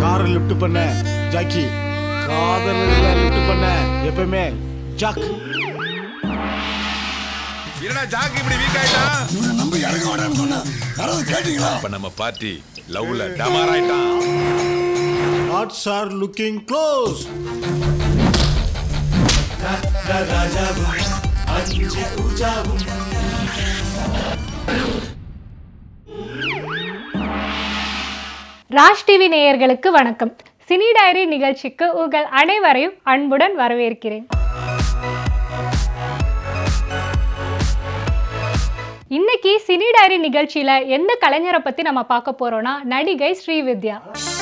காரை லிஃப்ட் பண்ண ஜாக்கி காதல லிஃப்ட் பண்ண எப்பவுமே ஜாக் என்னடா ஜாக்கு இப்படி வீக் ஆயிட்டான் இவனை நம்பி இறங்க வேண்டாம்னு சொன்னா யாராவது கேட்டீங்களா இப்ப நம்ம பார்ட்டி லவ்ல டமார் ஆயிட்டான் hearts are looking close Raj TV நேயர்களுக்கு வணக்கம் சினி டைரி நிகழ்ச்சிக்கு உங்கள் அனைவரையும் அன்புடன் வரவேற்கிறேன் இன்னைக்கு சினி டைரி நிகழ்ச்சியில எந்த கலைஞரை பத்தி நம்ம பார்க்க போறோம்னா நடிகை ஸ்ரீவித்யா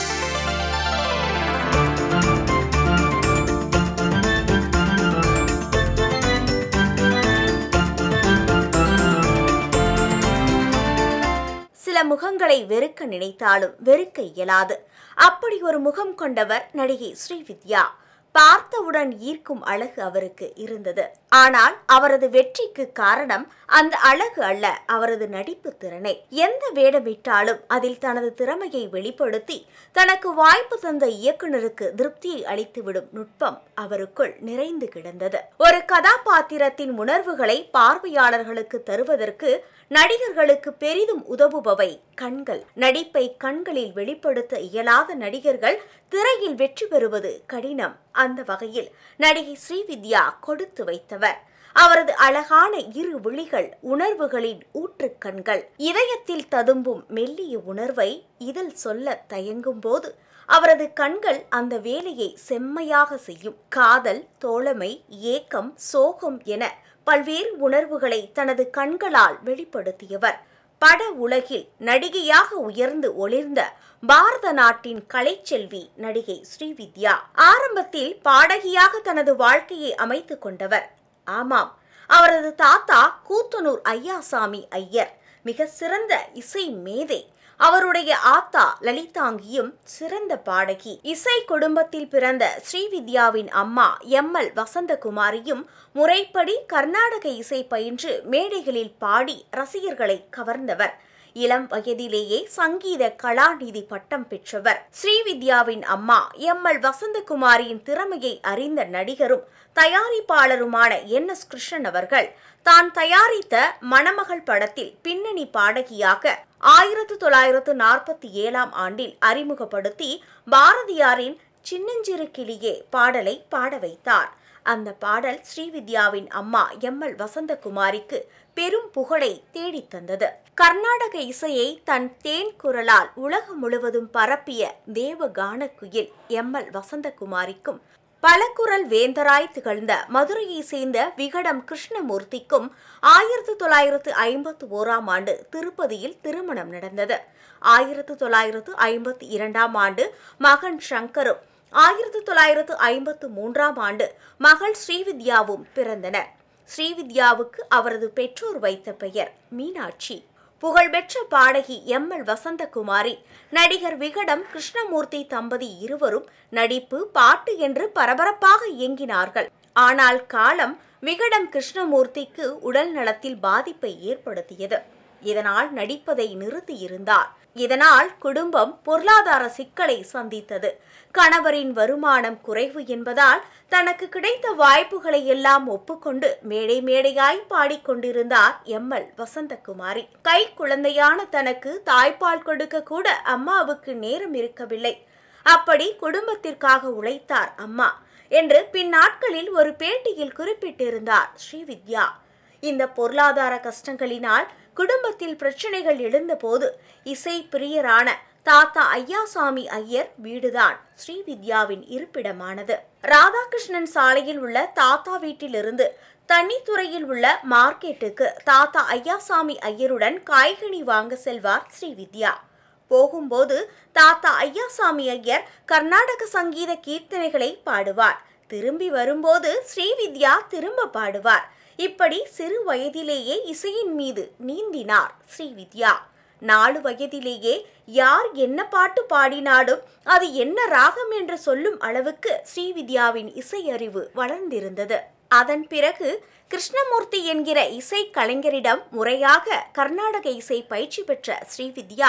சில முகங்களை வெறுக்க நினைத்தாலும் வெறுக்க இயலாது அப்படி ஒரு முகம் கொண்டவர் நடிகை ஸ்ரீவித்யா பார்த்தவுடன் ஈர்க்கும் அழகு அவருக்கு இருந்தது ஆனால் அவரது வெற்றிக்கு காரணம் அந்த அழகு அல்ல அவரது நடிப்பு திறனே எந்த வேடமிட்டாலும் அதில் தனது திறமையை வெளிப்படுத்தி தனக்கு வாய்ப்பு தந்த இயக்குனருக்கு திருப்தியை அளித்துவிடும் நுட்பம் அவருக்குள் நிறைந்து கிடந்தது ஒரு கதாபாத்திரத்தின் உணர்வுகளை பார்வையாளர்களுக்கு தருவதற்கு நடிகர்களுக்கு பெரிதும் உதவுபவை கண்கள் நடிப்பை கண்களில் வெளிப்படுத்த இயலாத நடிகர்கள் திரையில் வெற்றி பெறுவது கடினம் அந்த வகையில் நடிகை ஸ்ரீவித்யா கொடுத்து வைத்தவர் அவரது அழகான இரு விழிகள் உணர்வுகளின் ஊற்றுக் கண்கள் இதயத்தில் ததும்பும் மெல்லிய உணர்வை இதில் சொல்ல தயங்கும் போது அவரது கண்கள் அந்த வேலையை செம்மையாக செய்யும் காதல் தோழமை ஏக்கம் சோகம் என பல்வேறு உணர்வுகளை தனது கண்களால் வெளிப்படுத்தியவர் பட உலகில் நடிகையாக உயர்ந்து ஒளிர்ந்த பாரத நாட்டின் கலைச்செல்வி நடிகை ஸ்ரீவித்யா ஆரம்பத்தில் பாடகியாக தனது வாழ்க்கையை அமைத்துக் கொண்டவர் ஆமாம் அவரது தாத்தா கூத்தனூர் ஐயாசாமி ஐயர் மிக சிறந்த இசை மேதை அவருடைய ஆத்தா லலிதாங்கியும் சிறந்த பாடகி இசை குடும்பத்தில் பிறந்த ஸ்ரீவித்யாவின் அம்மா எம் எல் வசந்தகுமாரியும் முறைப்படி கர்நாடக இசை பயின்று மேடைகளில் பாடி ரசிகர்களை கவர்ந்தவர் இளம் வயதிலேயே சங்கீத கலாநிதி பட்டம் பெற்றவர் ஸ்ரீவித்யாவின் அம்மா எம் எல் வசந்தகுமாரியின் திறமையை அறிந்த நடிகரும் தயாரிப்பாளருமான என் எஸ் கிருஷ்ணன் அவர்கள் தான் தயாரித்த மணமகள் படத்தில் பின்னணி பாடகியாக ஆயிரத்து தொள்ளாயிரத்து நாற்பத்தி ஏழாம் ஆண்டில் அறிமுகப்படுத்தி பாரதியாரின் சின்னஞ்சிறு கிளியே பாடலை பாட வைத்தார் அந்த பாடல் ஸ்ரீவித்யாவின் அம்மா எம் எல் வசந்தகுமாரிக்கு பெரும் புகழை தேடித் தந்தது கர்நாடக இசையை தன் தேன் குரலால் உலகம் முழுவதும் பரப்பிய தேவ கானக்குயில் எம் எல் வசந்தகுமாரிக்கும் பலகுரல் வேந்தராய் திகழ்ந்த மதுரையை சேர்ந்த விகடம் கிருஷ்ணமூர்த்திக்கும் ஆயிரத்து தொள்ளாயிரத்து ஐம்பத்து ஓராம் ஆண்டு திருப்பதியில் திருமணம் நடந்தது ஆயிரத்து தொள்ளாயிரத்து ஐம்பத்தி இரண்டாம் ஆண்டு மகன் சங்கரும் ஆயிரத்து தொள்ளாயிரத்து ஐம்பத்து மூன்றாம் ஆண்டு மகள் ஸ்ரீவித்யாவும் பிறந்தனர் ஸ்ரீவித்யாவுக்கு அவரது பெற்றோர் வைத்த பெயர் மீனாட்சி புகழ்பெற்ற பாடகி எம் எல் வசந்தகுமாரி நடிகர் விகடம் கிருஷ்ணமூர்த்தி தம்பதி இருவரும் நடிப்பு பாட்டு என்று பரபரப்பாக இயங்கினார்கள் ஆனால் காலம் விகடம் கிருஷ்ணமூர்த்திக்கு உடல் நலத்தில் பாதிப்பை ஏற்படுத்தியது இதனால் நடிப்பதை நிறுத்தியிருந்தார் இதனால் குடும்பம் பொருளாதார சிக்கலை சந்தித்தது கணவரின் வருமானம் குறைவு என்பதால் தனக்கு கிடைத்த வாய்ப்புகளை எல்லாம் ஒப்புக்கொண்டு மேடை மேடையாய் பாடிக்கொண்டிருந்தார் எம் எல் வசந்தகுமாரி கை குழந்தையான தனக்கு தாய்ப்பால் கொடுக்க கூட அம்மாவுக்கு நேரம் இருக்கவில்லை அப்படி குடும்பத்திற்காக உழைத்தார் அம்மா என்று பின் நாட்களில் ஒரு பேட்டியில் குறிப்பிட்டிருந்தார் ஸ்ரீவித்யா இந்த பொருளாதார கஷ்டங்களினால் குடும்பத்தில் பிரச்சனைகள் எழுந்தபோது இசை பிரியரான தாத்தா ஐயாசாமி ஐயர் வீடுதான் ஸ்ரீவித்யாவின் இருப்பிடமானது ராதாகிருஷ்ணன் சாலையில் உள்ள தாத்தா வீட்டிலிருந்து தண்ணித்துறையில் உள்ள மார்க்கெட்டுக்கு தாத்தா ஐயாசாமி ஐயருடன் காய்கனி வாங்க செல்வார் ஸ்ரீவித்யா போகும்போது தாத்தா ஐயாசாமி ஐயர் கர்நாடக சங்கீத கீர்த்தனைகளை பாடுவார் திரும்பி வரும்போது ஸ்ரீவித்யா திரும்ப பாடுவார் இப்படி சிறு வயதிலேயே இசையின் மீது நீந்தினார் ஸ்ரீவித்யா நாலு வயதிலேயே யார் என்ன பாட்டு பாடினாலும் அது என்ன ராகம் என்று சொல்லும் அளவுக்கு ஸ்ரீவித்யாவின் இசையறிவு வளர்ந்திருந்தது அதன் பிறகு கிருஷ்ணமூர்த்தி என்கிற இசை கலைஞரிடம் முறையாக கர்நாடக இசை பயிற்சி பெற்ற ஸ்ரீவித்யா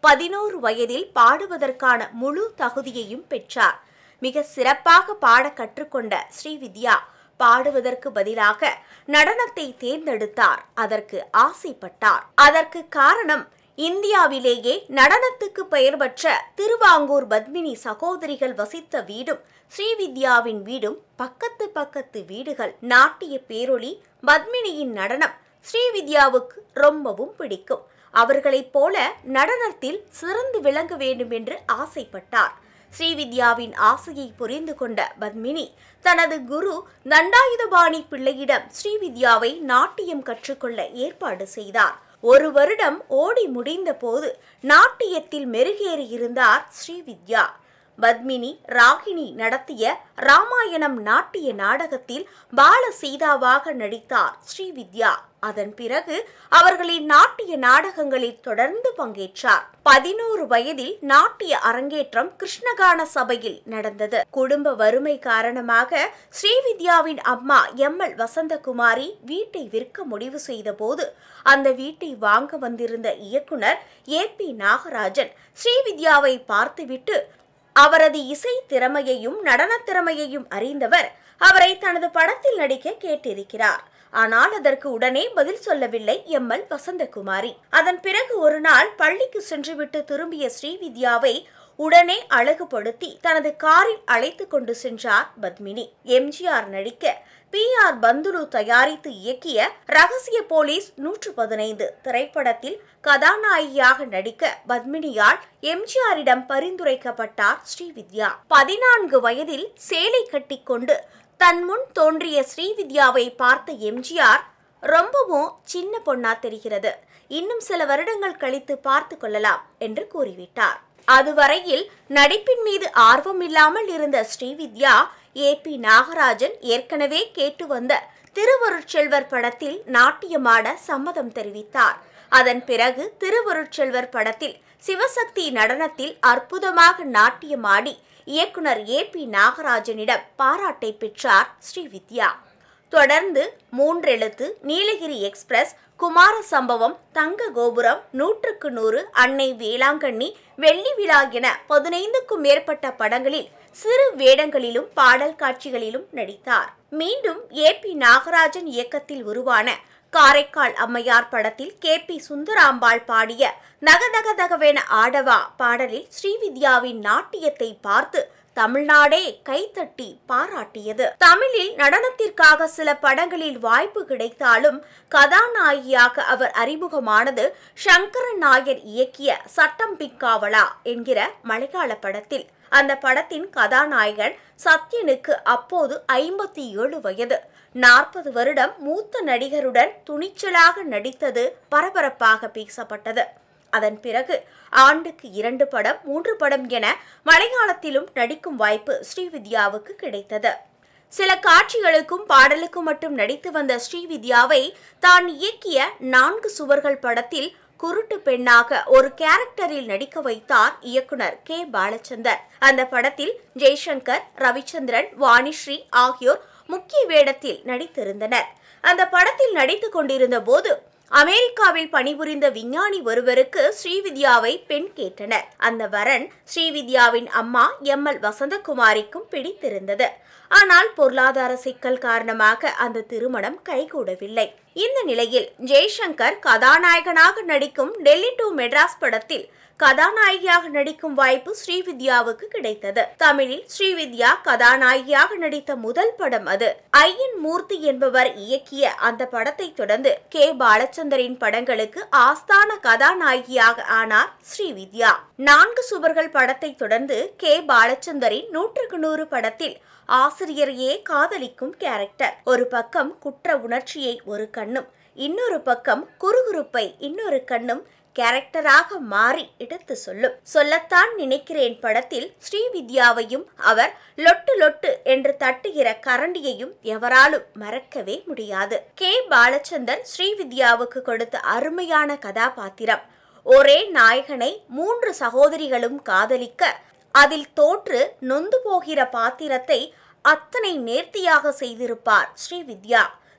பதினோரு வயதில் பாடுவதற்கான முழு தகுதியையும் பெற்றார் மிக சிறப்பாக பாட கற்றுக்கொண்ட ஸ்ரீவித்யா பாடுவதற்கு பதிலாக நடனத்தை தேர்ந்தெடுத்தார் அதற்கு ஆசைப்பட்டார் அதற்கு காரணம் இந்தியாவிலேயே நடனத்துக்கு பெயர் பெற்ற திருவாங்கூர் பத்மினி சகோதரிகள் வசித்த வீடும் ஸ்ரீவித்யாவின் வீடும் பக்கத்து பக்கத்து வீடுகள் நாட்டிய பேரொளி பத்மினியின் நடனம் ஸ்ரீவித்யாவுக்கு ரொம்பவும் பிடிக்கும் அவர்களைப் போல நடனத்தில் சிறந்து விளங்க வேண்டும் என்று ஆசைப்பட்டார் ஸ்ரீவித்யாவின் ஆசையை புரிந்து கொண்ட பத்மினி தனது குரு தண்டாயுதபாணி பிள்ளையிடம் ஸ்ரீவித்யாவை நாட்டியம் கற்றுக்கொள்ள ஏற்பாடு செய்தார் ஒரு வருடம் ஓடி முடிந்த போது நாட்டியத்தில் மெருகேறியிருந்தார் ஸ்ரீவித்யா பத்மினி ராகினி நடத்திய ராமாயணம் நாட்டிய நாடகத்தில் பால சீதாவாக நடித்தார் ஸ்ரீவித்யா அதன் பிறகு அவர்களின் நாட்டிய நாடகங்களில் தொடர்ந்து பங்கேற்றார் பதினோரு வயதில் நாட்டிய அரங்கேற்றம் கிருஷ்ணகான சபையில் நடந்தது குடும்ப வறுமை காரணமாக ஸ்ரீவித்யாவின் அம்மா எம் எல் வசந்தகுமாரி வீட்டை விற்க முடிவு செய்த போது அந்த வீட்டை வாங்க வந்திருந்த இயக்குனர் ஏ பி நாகராஜன் ஸ்ரீவித்யாவை பார்த்துவிட்டு அவரது இசை திறமையையும் நடனத் திறமையையும் அறிந்தவர் அவரை தனது படத்தில் நடிக்க கேட்டிருக்கிறார் ஆனால் அதற்கு உடனே பதில் சொல்லவில்லை எம் எல் வசந்தகுமாரி அதன் பிறகு ஒரு நாள் பள்ளிக்கு சென்றுவிட்டு திரும்பிய ஸ்ரீவித்யாவை உடனே அழகுபடுத்தி தனது காரில் அழைத்து கொண்டு சென்றார் பத்மினி எம்ஜிஆர் நடிக்க பி ஆர் பந்துலு தயாரித்து இயக்கிய ரகசிய போலீஸ் நூற்று பதினைந்து திரைப்படத்தில் கதாநாயகியாக நடிக்க பத்மினியால் எம்ஜிஆரிடம் பரிந்துரைக்கப்பட்டார் ஸ்ரீவித்யா பதினான்கு வயதில் சேலை கட்டிக்கொண்டு தன் முன் தோன்றிய ஸ்ரீவித்யாவை பார்த்த எம்ஜிஆர் ரொம்பவும் சின்ன பொண்ணா தெரிகிறது இன்னும் சில வருடங்கள் கழித்து பார்த்து கொள்ளலாம் என்று கூறிவிட்டார் அதுவரையில் நடிப்பின் மீது ஆர்வம் இல்லாமல் இருந்த ஸ்ரீவித்யா ஏ பி நாகராஜன் ஏற்கனவே கேட்டு வந்த திருவருட்செல்வர் படத்தில் நாட்டியமாட சம்மதம் தெரிவித்தார் அதன் பிறகு திருவருட்செல்வர் படத்தில் சிவசக்தி நடனத்தில் அற்புதமாக நாட்டியமாடி இயக்குனர் ஏ பி நாகராஜனிடம் பாராட்டை பெற்றார் ஸ்ரீவித்யா தொடர்ந்து மூன்றெழுத்து நீலகிரி எக்ஸ்பிரஸ் குமார சம்பவம் தங்க கோபுரம் நூற்றுக்கு நூறு அன்னை வேளாங்கண்ணி வெள்ளி விழா என பதினைந்துக்கும் மேற்பட்ட படங்களில் சிறு வேடங்களிலும் பாடல் காட்சிகளிலும் நடித்தார் மீண்டும் ஏ பி நாகராஜன் இயக்கத்தில் உருவான காரைக்கால் அம்மையார் படத்தில் கே பி சுந்தராம்பாள் பாடிய நகநக தகவென ஆடவா பாடலில் ஸ்ரீவித்யாவின் நாட்டியத்தை பார்த்து தமிழ்நாடே கைத்தட்டி பாராட்டியது தமிழில் நடனத்திற்காக சில படங்களில் வாய்ப்பு கிடைத்தாலும் கதாநாயகியாக அவர் அறிமுகமானது சங்கரன் நாயர் இயக்கிய சட்டம் பிக்காவலா என்கிற மலையாள படத்தில் அந்த படத்தின் கதாநாயகன் சத்யனுக்கு அப்போது ஐம்பத்தி ஏழு வயது நாற்பது வருடம் மூத்த நடிகருடன் துணிச்சலாக நடித்தது பரபரப்பாக பேசப்பட்டது அதன் பிறகு ஆண்டுக்கு இரண்டு படம் மூன்று படம் என மலையாளத்திலும் நடிக்கும் வாய்ப்பு ஸ்ரீவித்யாவுக்கு கிடைத்தது சில காட்சிகளுக்கும் பாடலுக்கும் மட்டும் நடித்து வந்த ஸ்ரீவித்யாவை தான் இயக்கிய நான்கு சுவர்கள் படத்தில் குருட்டு பெண்ணாக ஒரு கேரக்டரில் நடிக்க வைத்தார் இயக்குனர் கே பாலச்சந்தர் அந்த படத்தில் ஜெய்சங்கர் ரவிச்சந்திரன் வாணிஸ்ரீ ஆகியோர் முக்கிய வேடத்தில் நடித்திருந்தனர் அந்த படத்தில் நடித்துக் கொண்டிருந்த போது அமெரிக்காவில் பணிபுரிந்த விஞ்ஞானி ஒருவருக்கு ஸ்ரீவித்யாவை பெண் கேட்டனர் அந்த வரன் ஸ்ரீவித்யாவின் அம்மா எம் எல் வசந்தகுமாரிக்கும் பிடித்திருந்தது ஆனால் பொருளாதார சிக்கல் காரணமாக அந்த திருமணம் கைகூடவில்லை இந்த நிலையில் ஜெய்சங்கர் கதாநாயகனாக நடிக்கும் டெல்லி டு மெட்ராஸ் படத்தில் கதாநாயகியாக நடிக்கும் வாய்ப்பு ஸ்ரீவித்யாவுக்கு கிடைத்தது தமிழில் ஸ்ரீவித்யா கதாநாயகியாக நடித்த முதல் படம் அது ஐயன் மூர்த்தி என்பவர் இயக்கிய அந்த படத்தை தொடர்ந்து கே பாலச்சந்தரின் படங்களுக்கு ஆஸ்தான கதாநாயகியாக ஆனார் ஸ்ரீவித்யா நான்கு சுவர்கள் படத்தை தொடர்ந்து கே பாலச்சந்தரின் நூற்றுக்கு நூறு படத்தில் ஆசிரியரையே காதலிக்கும் கேரக்டர் ஒரு பக்கம் குற்ற உணர்ச்சியை ஒரு கண்ணும் இன்னொரு பக்கம் குறுகுறுப்பை இன்னொரு கண்ணும் கேரக்டராக மாறி எடுத்து சொல்லும் சொல்லத்தான் நினைக்கிறேன் படத்தில் ஸ்ரீவித்யாவையும் அவர் லொட்டு லொட்டு என்று தட்டுகிற கரண்டியையும் எவராலும் மறக்கவே முடியாது கே பாலச்சந்தர் ஸ்ரீவித்யாவுக்கு கொடுத்த அருமையான கதாபாத்திரம் ஒரே நாயகனை மூன்று சகோதரிகளும் காதலிக்க அதில் தோற்று நொந்து போகிற பாத்திரத்தை அத்தனை நேர்த்தியாக செய்திருப்பார் ஸ்ரீவித்யா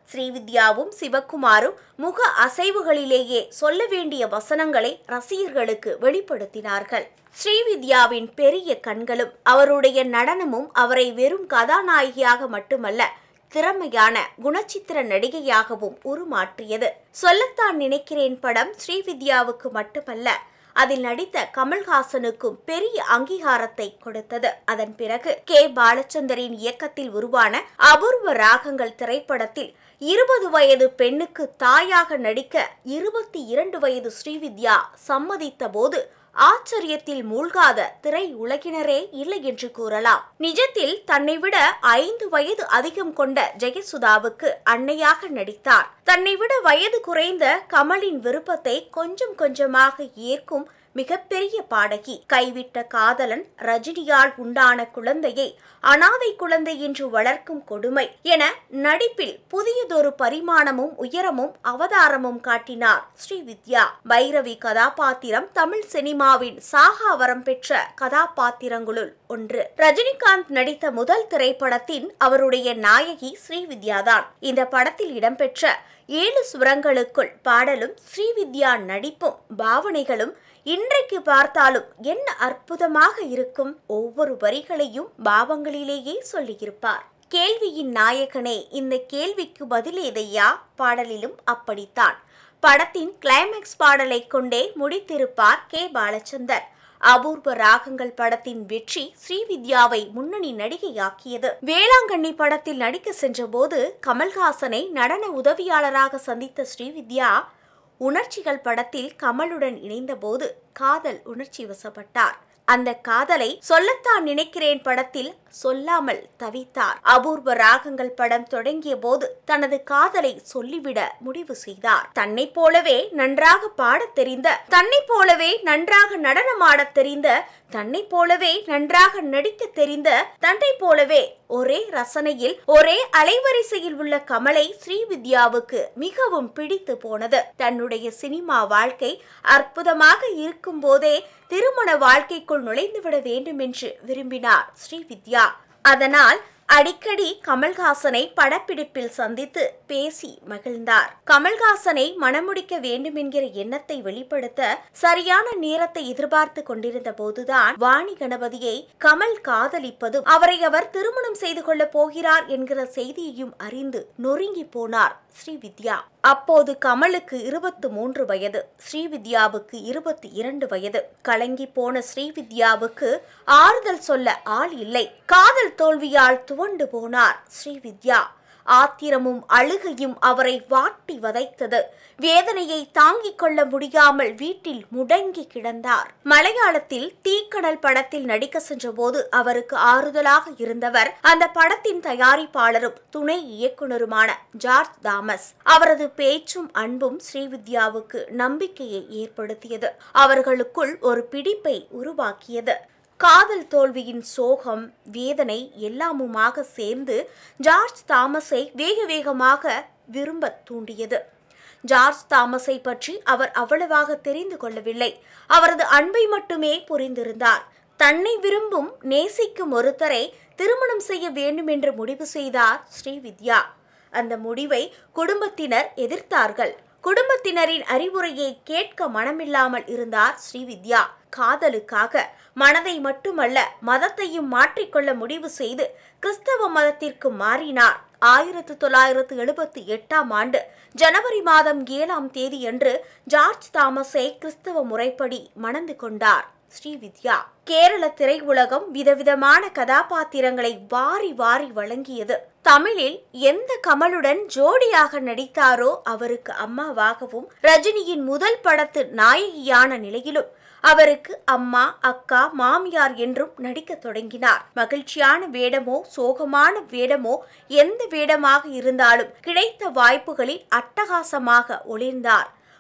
ஸ்ரீவித்யாவும் சிவகுமாரும் முக அசைவுகளிலேயே சொல்ல வேண்டிய வசனங்களை ரசிகர்களுக்கு வெளிப்படுத்தினார்கள் ஸ்ரீவித்யாவின் பெரிய கண்களும் அவருடைய நடனமும் அவரை வெறும் கதாநாயகியாக மட்டுமல்ல திறமையான குணச்சித்திர நடிகையாகவும் உருமாற்றியது சொல்லத்தான் நினைக்கிறேன் படம் ஸ்ரீவித்யாவுக்கு மட்டுமல்ல அதில் நடித்த கமல்ஹாசனுக்கும் பெரிய அங்கீகாரத்தை கொடுத்தது அதன் பிறகு கே பாலச்சந்தரின் இயக்கத்தில் உருவான அபூர்வ ராகங்கள் திரைப்படத்தில் இருபது வயது பெண்ணுக்கு தாயாக நடிக்க இருபத்தி இரண்டு வயது ஸ்ரீவித்யா சம்மதித்த போது ஆச்சரியத்தில் மூழ்காத திரை உலகினரே இல்லை என்று கூறலாம் நிஜத்தில் தன்னை விட ஐந்து வயது அதிகம் கொண்ட ஜெயசுதாவுக்கு அன்னையாக நடித்தார் தன்னை விட வயது குறைந்த கமலின் விருப்பத்தை கொஞ்சம் கொஞ்சமாக ஏற்கும் மிகப்பெரிய பாடகி கைவிட்ட காதலன் ரஜினியால் உண்டான குழந்தையை அனாதை குழந்தை என்று வளர்க்கும் கொடுமை என நடிப்பில் புதியதொரு பரிமாணமும் உயரமும் அவதாரமும் காட்டினார் ஸ்ரீவித்யா பைரவி கதாபாத்திரம் தமிழ் சினிமாவின் சாகாவரம் பெற்ற கதாபாத்திரங்களுள் ஒன்று ரஜினிகாந்த் நடித்த முதல் திரைப்படத்தின் அவருடைய நாயகி ஸ்ரீவித்யாதான் இந்த படத்தில் இடம்பெற்ற ஏழு சுரங்களுக்குள் பாடலும் ஸ்ரீவித்யா நடிப்பும் பாவனைகளும் இன்றைக்கு பார்த்தாலும் என்ன அற்புதமாக இருக்கும் ஒவ்வொரு வரிகளையும் பாவங்களிலேயே சொல்லியிருப்பார் கேள்வியின் நாயகனே இந்த கேள்விக்கு பதிலேதையா பாடலிலும் அப்படித்தான் படத்தின் கிளைமேக்ஸ் பாடலை கொண்டே முடித்திருப்பார் கே பாலச்சந்தர் அபூர்வ ராகங்கள் படத்தின் வெற்றி ஸ்ரீவித்யாவை முன்னணி நடிகையாக்கியது வேளாங்கண்ணி படத்தில் நடிக்க சென்றபோது கமல்ஹாசனை நடன உதவியாளராக சந்தித்த ஸ்ரீவித்யா உணர்ச்சிகள் படத்தில் கமலுடன் இணைந்தபோது காதல் உணர்ச்சி வசப்பட்டார் அந்த காதலை சொல்லத்தான் நினைக்கிறேன் படத்தில் சொல்லாமல் தவித்தார் அபூர்வ ராகங்கள் படம் தொடங்கிய போது தனது காதலை சொல்லிவிட முடிவு செய்தார் தன்னை போலவே நன்றாக பாடத் தெரிந்த தன்னை போலவே நன்றாக நடனமாடத் தெரிந்த தன்னை போலவே நன்றாக நடிக்க தெரிந்த தன்னை போலவே ஒரே ரசனையில் ஒரே அலைவரிசையில் உள்ள கமலை ஸ்ரீவித்யாவுக்கு மிகவும் பிடித்து போனது தன்னுடைய சினிமா வாழ்க்கை அற்புதமாக இருக்கும் போதே திருமண வாழ்க்கைக்குள் நுழைந்துவிட வேண்டும் என்று விரும்பினார் ஸ்ரீவித்யா அதனால் அடிக்கடி கமல்ஹாசனை படப்பிடிப்பில் சந்தித்து பேசி மகிழ்ந்தார் கமல்ஹாசனை மணமுடிக்க வேண்டும் என்கிற எண்ணத்தை வெளிப்படுத்த சரியான நேரத்தை எதிர்பார்த்து கொண்டிருந்த போதுதான் வாணி கணபதியை கமல் காதலிப்பதும் அவரை அவர் திருமணம் செய்து கொள்ளப் போகிறார் என்கிற செய்தியையும் அறிந்து நொறுங்கி போனார் ஸ்ரீவித்யா அப்போது கமலுக்கு இருபத்து மூன்று வயது ஸ்ரீவித்யாவுக்கு இருபத்தி இரண்டு வயது கலங்கி போன ஸ்ரீவித்யாவுக்கு ஆறுதல் சொல்ல ஆள் இல்லை காதல் தோல்வியால் துவண்டு போனார் ஸ்ரீவித்யா ஆத்திரமும் அழுகையும் அவரை வாட்டி வதைத்தது வேதனையை தாங்கிக் கொள்ள முடியாமல் வீட்டில் முடங்கி கிடந்தார் மலையாளத்தில் தீக்கடல் படத்தில் நடிக்க சென்றபோது அவருக்கு ஆறுதலாக இருந்தவர் அந்த படத்தின் தயாரிப்பாளரும் துணை இயக்குனருமான ஜார்ஜ் தாமஸ் அவரது பேச்சும் அன்பும் ஸ்ரீவித்யாவுக்கு நம்பிக்கையை ஏற்படுத்தியது அவர்களுக்குள் ஒரு பிடிப்பை உருவாக்கியது காதல் தோல்வியின் சோகம் வேதனை எல்லாமுமாக சேர்ந்து ஜார்ஜ் தாமஸை வேக வேகமாக விரும்ப தூண்டியது ஜார்ஜ் தாமஸை பற்றி அவர் அவ்வளவாக தெரிந்து கொள்ளவில்லை அவரது அன்பை மட்டுமே புரிந்திருந்தார் தன்னை விரும்பும் நேசிக்கும் ஒருத்தரை திருமணம் செய்ய வேண்டும் என்று முடிவு செய்தார் ஸ்ரீவித்யா அந்த முடிவை குடும்பத்தினர் எதிர்த்தார்கள் குடும்பத்தினரின் அறிவுரையை கேட்க மனமில்லாமல் இருந்தார் ஸ்ரீவித்யா காதலுக்காக மனதை மட்டுமல்ல மதத்தையும் மாற்றிக்கொள்ள முடிவு செய்து கிறிஸ்தவ மதத்திற்கு மாறினார் ஆயிரத்து தொள்ளாயிரத்து எழுபத்தி எட்டாம் ஆண்டு ஜனவரி மாதம் ஏழாம் தேதியன்று ஜார்ஜ் தாமஸை கிறிஸ்தவ முறைப்படி மணந்து கொண்டார் ஸ்ரீவித்யா கேரள திரையுலகம் விதவிதமான கதாபாத்திரங்களை வாரி வாரி வழங்கியது தமிழில் எந்த கமலுடன் ஜோடியாக நடித்தாரோ அவருக்கு அம்மாவாகவும் ரஜினியின் முதல் படத்து நாயகியான நிலையிலும் அவருக்கு அம்மா அக்கா மாமியார் என்றும் நடிக்கத் தொடங்கினார் மகிழ்ச்சியான வேடமோ சோகமான வேடமோ எந்த வேடமாக இருந்தாலும் கிடைத்த வாய்ப்புகளில் அட்டகாசமாக ஒளிர்ந்தார்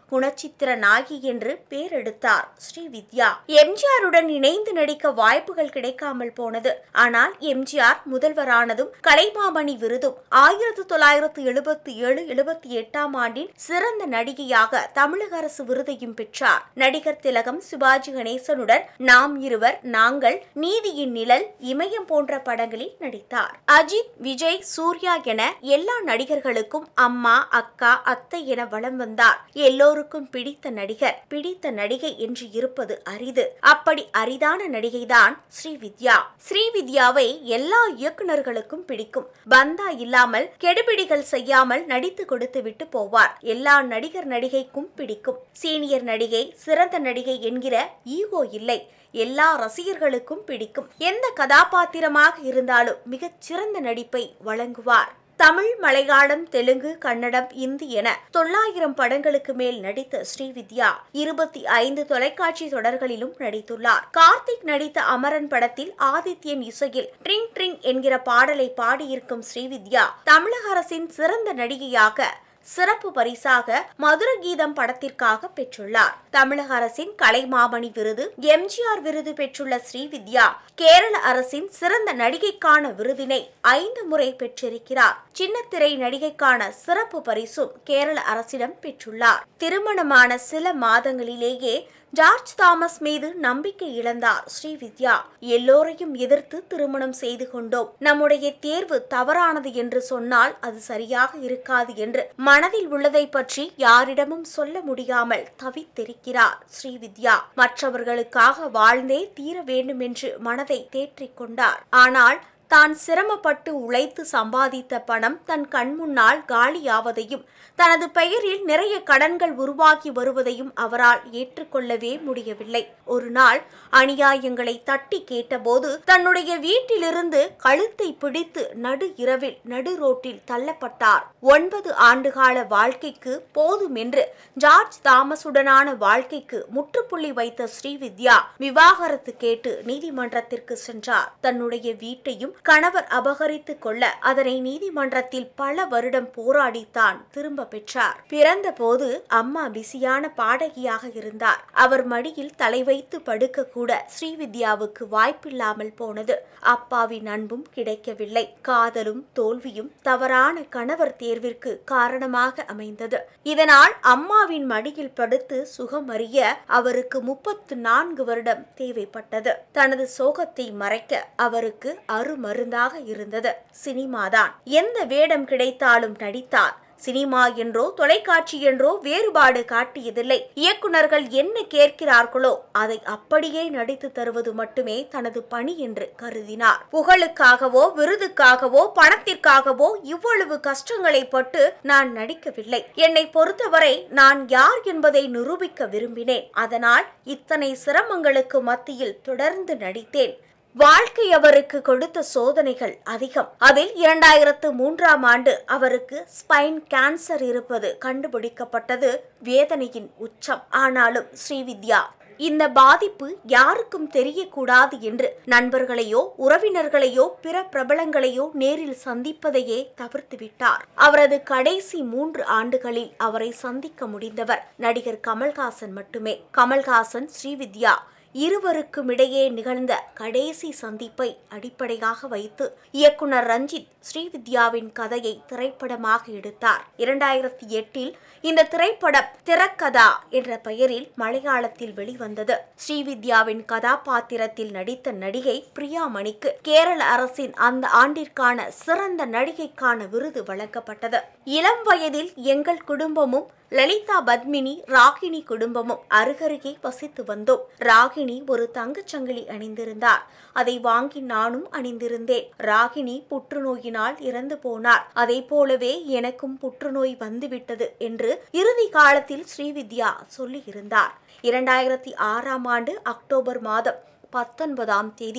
குணச்சித்திர நாயகி என்று பேரெடுத்தார் ஸ்ரீவித்யா எம்ஜிஆருடன் இணைந்து நடிக்க வாய்ப்புகள் கிடைக்காமல் போனது ஆனால் எம்ஜிஆர் முதல்வரானதும் கலைமாமணி விருதும் ஆயிரத்து தொள்ளாயிரத்து எழுபத்தி ஏழு எழுபத்தி எட்டாம் ஆண்டின் சிறந்த நடிகையாக தமிழக அரசு விருதையும் பெற்றார் நடிகர் திலகம் சிவாஜி கணேசனுடன் நாம் இருவர் நாங்கள் நீதியின் நிழல் இமயம் போன்ற படங்களில் நடித்தார் அஜித் விஜய் சூர்யா என எல்லா நடிகர்களுக்கும் அம்மா அக்கா அத்தை என வலம் வந்தார் எல்லோருக்கும் பிடித்த நடிகர் பிடித்த நடிகை என்று இருப்பது அரிது அப்படி அரிதான நடிகைதான் ஸ்ரீவித்யா ஸ்ரீவித்யாவை எல்லா இயக்குனர்களுக்கும் பிடிக்கும் பந்தா இல்லாமல் கெடுபிடிகள் செய்யாமல் நடித்து கொடுத்து விட்டு போவார் எல்லா நடிகர் நடிகைக்கும் பிடிக்கும் சீனியர் நடிகை சிறந்த நடிகை என்கிற ஈகோ இல்லை எல்லா ரசிகர்களுக்கும் பிடிக்கும் எந்த கதாபாத்திரமாக இருந்தாலும் மிகச் சிறந்த நடிப்பை வழங்குவார் தமிழ் மலையாளம் தெலுங்கு கன்னடம் இந்தி என தொள்ளாயிரம் படங்களுக்கு மேல் நடித்த ஸ்ரீவித்யா இருபத்தி ஐந்து தொலைக்காட்சி தொடர்களிலும் நடித்துள்ளார் கார்த்திக் நடித்த அமரன் படத்தில் ஆதித்யன் இசையில் ட்ரிங் ட்ரிங் என்கிற பாடலை பாடியிருக்கும் ஸ்ரீவித்யா தமிழக அரசின் சிறந்த நடிகையாக சிறப்பு பரிசாக மதுர கீதம் படத்திற்காக பெற்றுள்ளார் தமிழக அரசின் கலைமாமணி விருது எம்ஜிஆர் விருது பெற்றுள்ள ஸ்ரீவித்யா கேரள அரசின் சிறந்த நடிகைக்கான விருதினை ஐந்து முறை பெற்றிருக்கிறார் சின்னத்திரை நடிகைக்கான சிறப்பு பரிசும் கேரள அரசிடம் பெற்றுள்ளார் திருமணமான சில மாதங்களிலேயே ஜார்ஜ் தாமஸ் மீது நம்பிக்கை இழந்தார் ஸ்ரீவித்யா எல்லோரையும் எதிர்த்து திருமணம் செய்து கொண்டோம் நம்முடைய தேர்வு தவறானது என்று சொன்னால் அது சரியாக இருக்காது என்று மனதில் உள்ளதை பற்றி யாரிடமும் சொல்ல முடியாமல் தவித்திருக்கிறார் ஸ்ரீவித்யா மற்றவர்களுக்காக வாழ்ந்தே தீர வேண்டும் என்று மனதை தேற்றிக் கொண்டார் ஆனால் தான் சிரமப்பட்டு உழைத்து சம்பாதித்த பணம் தன் கண்முன்னால் காலியாவதையும் தனது பெயரில் நிறைய கடன்கள் உருவாகி வருவதையும் அவரால் ஏற்றுக்கொள்ளவே முடியவில்லை ஒரு நாள் அநியாயங்களை தட்டி கேட்டபோது தன்னுடைய வீட்டிலிருந்து கழுத்தை பிடித்து நடு இரவில் நடு ரோட்டில் தள்ளப்பட்டார் ஒன்பது ஆண்டுகால வாழ்க்கைக்கு போதும் என்று ஜார்ஜ் தாமஸுடனான வாழ்க்கைக்கு முற்றுப்புள்ளி வைத்த ஸ்ரீவித்யா விவாகரத்து கேட்டு நீதிமன்றத்திற்கு சென்றார் தன்னுடைய வீட்டையும் கணவர் அபகரித்துக் கொள்ள அதனை நீதிமன்றத்தில் பல வருடம் போராடித்தான் திரும்ப பெற்றார் பிறந்த போது அம்மா பிஸியான பாடகியாக இருந்தார் அவர் மடியில் தலை வைத்து படுக்க கூட ஸ்ரீவித்யாவுக்கு வாய்ப்பில்லாமல் போனது அப்பாவின் அன்பும் கிடைக்கவில்லை காதலும் தோல்வியும் தவறான கணவர் தேர்விற்கு காரணமாக அமைந்தது இதனால் அம்மாவின் மடியில் படுத்து சுகம் அறிய அவருக்கு முப்பத்து நான்கு வருடம் தேவைப்பட்டது தனது சோகத்தை மறைக்க அவருக்கு அருமருந்தாக இருந்தது சினிமாதான் எந்த வேடம் கிடைத்தாலும் நடித்தார் சினிமா என்றோ தொலைக்காட்சி என்றோ வேறுபாடு காட்டியதில்லை இயக்குனர்கள் என்ன கேட்கிறார்களோ அதை அப்படியே நடித்து தருவது மட்டுமே தனது பணி என்று கருதினார் புகழுக்காகவோ விருதுக்காகவோ பணத்திற்காகவோ இவ்வளவு கஷ்டங்களை பட்டு நான் நடிக்கவில்லை என்னை பொறுத்தவரை நான் யார் என்பதை நிரூபிக்க விரும்பினேன் அதனால் இத்தனை சிரமங்களுக்கு மத்தியில் தொடர்ந்து நடித்தேன் வாழ்க்கை அவருக்கு கொடுத்த சோதனைகள் அதிகம் அதில் இரண்டாயிரத்து மூன்றாம் ஆண்டு அவருக்கு ஸ்பைன் கேன்சர் இருப்பது கண்டுபிடிக்கப்பட்டது வேதனையின் உச்சம் ஆனாலும் ஸ்ரீவித்யா இந்த பாதிப்பு யாருக்கும் தெரியக்கூடாது என்று நண்பர்களையோ உறவினர்களையோ பிற பிரபலங்களையோ நேரில் சந்திப்பதையே தவிர்த்து விட்டார் அவரது கடைசி மூன்று ஆண்டுகளில் அவரை சந்திக்க முடிந்தவர் நடிகர் கமல்ஹாசன் மட்டுமே கமல்ஹாசன் ஸ்ரீவித்யா இருவருக்கும் இடையே நிகழ்ந்த கடைசி சந்திப்பை அடிப்படையாக வைத்து இயக்குனர் ரஞ்சித் ஸ்ரீவித்யாவின் கதையை திரைப்படமாக எடுத்தார் இரண்டாயிரத்தி எட்டில் இந்த திரைப்படம் திரக்கதா என்ற பெயரில் மலையாளத்தில் வெளிவந்தது ஸ்ரீவித்யாவின் கதாபாத்திரத்தில் நடித்த நடிகை பிரியாமணிக்கு கேரள அரசின் அந்த ஆண்டிற்கான சிறந்த நடிகைக்கான விருது வழங்கப்பட்டது இளம் வயதில் எங்கள் குடும்பமும் லலிதா பத்மினி ராகினி குடும்பமும் அருகருகே வசித்து வந்தோம் ராகினி ஒரு தங்கச்சங்கிலி அணிந்திருந்தார் அதை வாங்கி நானும் அணிந்திருந்தேன் ராகினி புற்றுநோயினால் இறந்து போனார் அதை போலவே எனக்கும் புற்றுநோய் வந்துவிட்டது என்று இறுதி காலத்தில் ஸ்ரீவித்யா சொல்லியிருந்தார் இரண்டாயிரத்தி ஆறாம் ஆண்டு அக்டோபர் மாதம் பத்தொன்பதாம் தேதி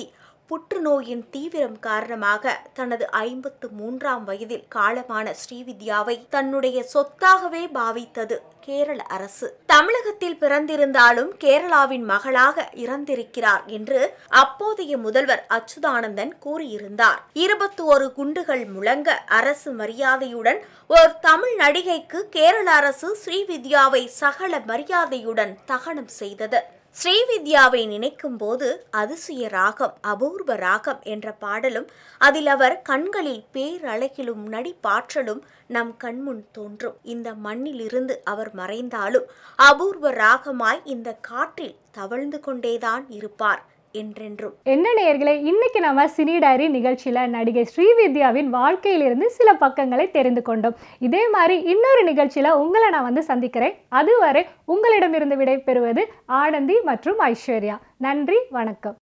புற்றுநோயின் தீவிரம் காரணமாக தனது ஐம்பத்து மூன்றாம் வயதில் காலமான ஸ்ரீவித்யாவை தன்னுடைய சொத்தாகவே பாவித்தது கேரள அரசு தமிழகத்தில் பிறந்திருந்தாலும் கேரளாவின் மகளாக இறந்திருக்கிறார் என்று அப்போதைய முதல்வர் அச்சுதானந்தன் கூறியிருந்தார் இருபத்தி ஒரு குண்டுகள் முழங்க அரசு மரியாதையுடன் ஒரு தமிழ் நடிகைக்கு கேரள அரசு ஸ்ரீவித்யாவை சகல மரியாதையுடன் தகனம் செய்தது ஸ்ரீவித்யாவை நினைக்கும் போது அதிசய ராகம் அபூர்வ ராகம் என்ற பாடலும் அதில் அவர் கண்களில் பேரழகிலும் நடிப்பாற்றலும் நம் கண்முன் தோன்றும் இந்த மண்ணிலிருந்து அவர் மறைந்தாலும் அபூர்வ ராகமாய் இந்த காற்றில் தவழ்ந்து கொண்டேதான் இருப்பார் என்றென்றும் என்ன நேயர்களே இன்னைக்கு நம்ம சினி டைரி நிகழ்ச்சியில நடிகை ஸ்ரீவித்யாவின் வாழ்க்கையிலிருந்து சில பக்கங்களை தெரிந்து கொண்டோம் இதே மாதிரி இன்னொரு நிகழ்ச்சியில உங்களை நான் வந்து சந்திக்கிறேன் அதுவரை உங்களிடமிருந்து விடை பெறுவது ஆனந்தி மற்றும் ஐஸ்வர்யா நன்றி வணக்கம்